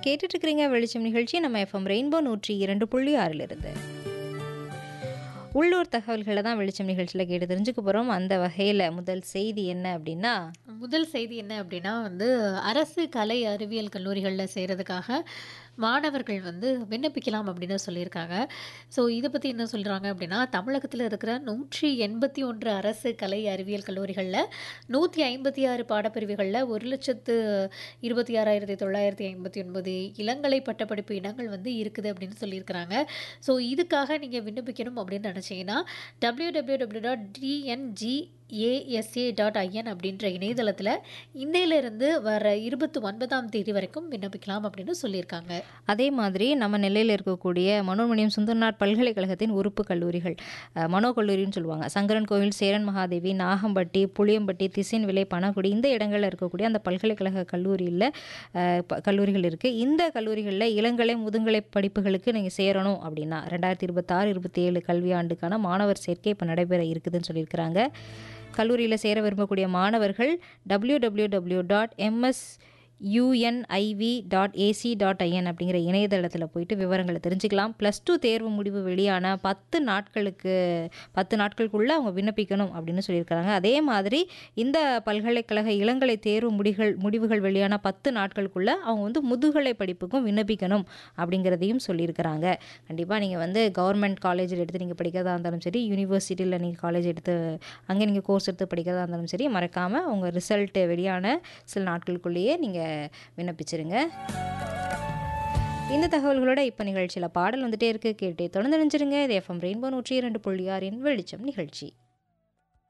கேட்டுட்டு இருக்கிறீங்க வெளிச்சம் நிகழ்ச்சி நம்ம எஃப்எம் ரெயின்போ நூற்றி இரண்டு புள்ளி ஆறிலிருந்து உள்ளூர் தகவல்களை தான் வெளிச்சம் நிகழ்ச்சியில் கேட்டு தெரிஞ்சுக்க போகிறோம் அந்த வகையில் முதல் செய்தி என்ன அப்படின்னா முதல் செய்தி என்ன அப்படின்னா வந்து அரசு கலை அறிவியல் கல்லூரிகளில் சேர்றதுக்காக மாணவர்கள் வந்து விண்ணப்பிக்கலாம் அப்படின்னு சொல்லியிருக்காங்க ஸோ இதை பற்றி என்ன சொல்கிறாங்க அப்படின்னா தமிழகத்தில் இருக்கிற நூற்றி எண்பத்தி ஒன்று அரசு கலை அறிவியல் கல்லூரிகளில் நூற்றி ஐம்பத்தி ஆறு பாடப்பிரிவுகளில் ஒரு லட்சத்து இருபத்தி ஆறாயிரத்தி தொள்ளாயிரத்தி ஐம்பத்தி ஒன்பது இளங்கலை பட்டப்படிப்பு இனங்கள் வந்து இருக்குது அப்படின்னு சொல்லியிருக்கிறாங்க ஸோ இதுக்காக நீங்கள் விண்ணப்பிக்கணும் அப்படின்னு நினச்சிங்கன்னா W W W dot TNG ASA dot IN அப்படின்ற இணையதளத்தில் இன்னையிலிருந்து வர இருபத்தி ஒன்பதாம் தேதி வரைக்கும் விண்ணப்பிக்கலாம் அப்படின்னு சொல்லியிருக்காங்க அதே மாதிரி நம்ம நெல்லையில் இருக்கக்கூடிய மனோன்மணியம் சுந்தரநாத் பல்கலைக்கழகத்தின் உறுப்பு கல்லூரிகள் அஹ், மனோ கல்லூரின்னு சொல்லுவாங்க சங்கரன் கோவில் சேரன் மகாதேவி நாகம்பட்டி புளியம்பட்டி திசின் விலை பனகுடி இந்த இடங்களில் இருக்கக்கூடிய அந்த பல்கலைக்கழக கல்லூரியில் அஹ், ப- கல்லூரிகள் இருக்குது இந்த கல்லூரிகளில் இளங்கலை முதுகலை படிப்புகளுக்கு நீங்கள் சேரணும் அப்படின்னா ரெண்டாயிரத்தி இருபத்தாறு இருபத்தி ஏழு கல்வியாண்டுக்கான மாணவர் சேர்க்கை இப்போ நடைபெற இருக்குதுன்னு சொல்லியிருக்கிறாங்க கல்லூரியில் சேர விரும்பக்கூடிய மாணவர்கள் W W W dot MS UNIV dot AC dot IN அப்படிங்கிற இணையதளத்தில் போயிட்டு விவரங்களை தெரிஞ்சுக்கலாம் ப்ளஸ் டூ தேர்வு முடிவு வெளியான பத்து நாட்களுக்கு பத்து நாட்களுக்குள்ளே அவங்க விண்ணப்பிக்கணும் அப்படின்னு சொல்லியிருக்கிறாங்க அதே மாதிரி இந்த பல்கலைக்கழக இளங்கலை தேர்வு முடிகள் முடிவுகள் வெளியான பத்து நாட்களுக்குள்ளே அவங்க வந்து முதுகலை படிப்புக்கும் விண்ணப்பிக்கணும் அப்படிங்கிறதையும் சொல்லியிருக்கிறாங்க கண்டிப்பாக நீங்கள் வந்து கவர்மெண்ட் காலேஜில் எடுத்து நீங்கள் படிக்கிறதா இருந்தாலும் சரி யூனிவர்சிட்டியில் நீங்கள் காலேஜ் எடுத்து அங்கே நீங்கள் கோர்ஸ் எடுத்து படிக்கிறதா இருந்தாலும் சரி மறக்காமல் உங்கள் ரிசல்ட்டு வெளியான சில நாட்களுக்குள்ளேயே நீங்கள் விண்ணப்பிச்சிருங்க இந்த தகவல்களோட இப்போ நிகழ்ச்சியில் பாடல் வந்துட்டே இருக்கு கேட்டே தொடர்ந்து நினைச்சிருங்க இது எஃப்எம் ரெயின்போ நூற்றி இரண்டு புள்ளி ஆறின் வெளிச்சம் நிகழ்ச்சி